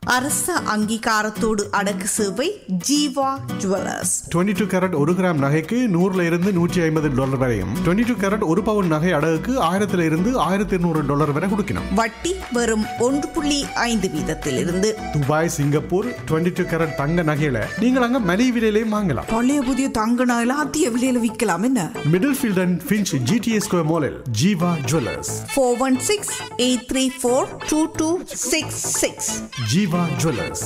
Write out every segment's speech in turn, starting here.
அரச அங்கீகாரத்தோடு அடக்கு சேவை ஜீவா ஜுவல்லர்ஸ் 22 டூ கேரட் ஒரு கிராம் நகைக்கு நூறுல இருந்து நூற்றி ஐம்பது டாலர் வரையும் 22 டூ கேரட் ஒரு பவுன் நகை அடகுக்கு ஆயிரத்துல இருந்து ஆயிரத்தி இருநூறு டாலர் வரை கொடுக்கணும் வட்டி வெறும் ஒன்று புள்ளி ஐந்து வீதத்திலிருந்து துபாய் சிங்கப்பூர் 22 டூ கேரட் தங்க நகையில நீங்கள் அங்க மலிவு விலையிலையும் வாங்கலாம் பழைய புதிய தங்க நகையில அதிக விலையில விற்கலாம் என்ன Middlefield and Finch GTA square மாலில் Jeeva jewellers four one six eight three four two two six six Jeeva jewellers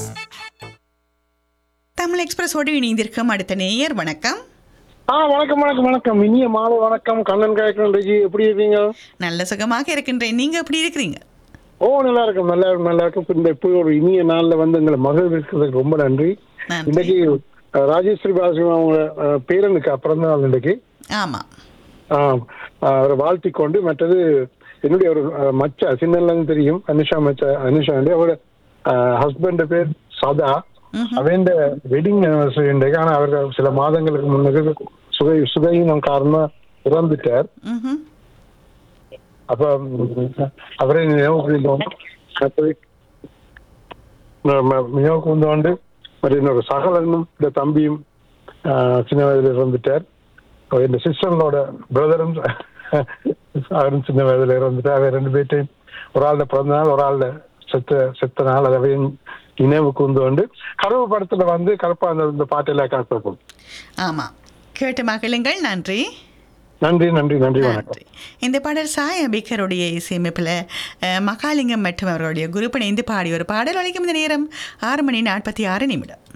Tamil எக்ஸ்பிரஸோடு இணைந்திருக்கும் அடுத்த நேயர் வணக்கம் ஆ வணக்கம் வணக்கம் வணக்கம் இனிய மாலை வணக்கம் கண்ணன் காயக்கன் ரெஜி எப்படி இருக்கீங்க நல்ல சுகமாக இருக்கின்றேன் நீங்க எப்படி இருக்கிறீங்க ஓ நல்லா இருக்கும் நல்லா இருக்கும் நல்லா இருக்கும் இந்த இப்போ ஒரு இனிய நாள்ல வந்து எங்களை மகள் இருக்கிறதுக்கு ரொம்ப நன்றி நன்றி. இன்னைக்கு அஹ், ராஜேஸ்வரி பாலசிவம் அவங்க அஹ், பேரனுக்கு பிறந்த நாள் இன்னைக்கு ஆமா ஆஹ், அவரை வாழ்த்தி கொண்டு மற்றது என்னுடைய ஒரு அஹ், மச்சா சின்னல இருந்து தெரியும் அனுஷா மச்சா அனுஷா வந்து அவரோட ஹஸ்பண்ட் பேர் சதா அவன் வெட்டிங் அனிவர்சரி இன்றைக்கு ஆனா அவர் சில மாதங்களுக்கு முன்னது சுகை சுகையினம் காரணமா இறந்துட்டார் ம்ஹும். அப்ப ம், அவரை நினைவு கூர்ந்தோம் மற்றது ம- ம- நினைவு கூர்ந்தோண்டு மற்ற இன்னொரு சகலனும் இந்த தம்பியும் ஆ, சின்ன வயதுல இறந்துட்டார் அவர் இந்த சிஸ்டர்களோட பிரதரும் அவரும் சின்ன வயதுல இறந்துட்டார் அவர் ரெண்டு பேர்ட்டையும் ஒரு ஆள்ல பிறந்த நாள் ஒரு ஆள்ல செத்த செத்த நாள் அதையும் நினைவு கூர்ந்தோண்டு கனவு படத்துல வந்து கருப்பா அந்த இந்த பாட்டெல்லாம் காத்திருப்போம் ஆமா கேட்டு மகிழுங்கள் நன்றி நன்றி நன்றி நன்றி வணக்கம் நன்றி இந்த பாடல் சாய் அபிகருடைய இசையமைப்பில் அஹ், மகாலிங்கம் மற்றும் அவர்களுடைய குரூப் இணைந்து பாடிய ஒரு பாடல் ஒழிக்கும் இந்த நேரம் ஆறு மணி நாற்பத்தி ஆறு நிமிடம்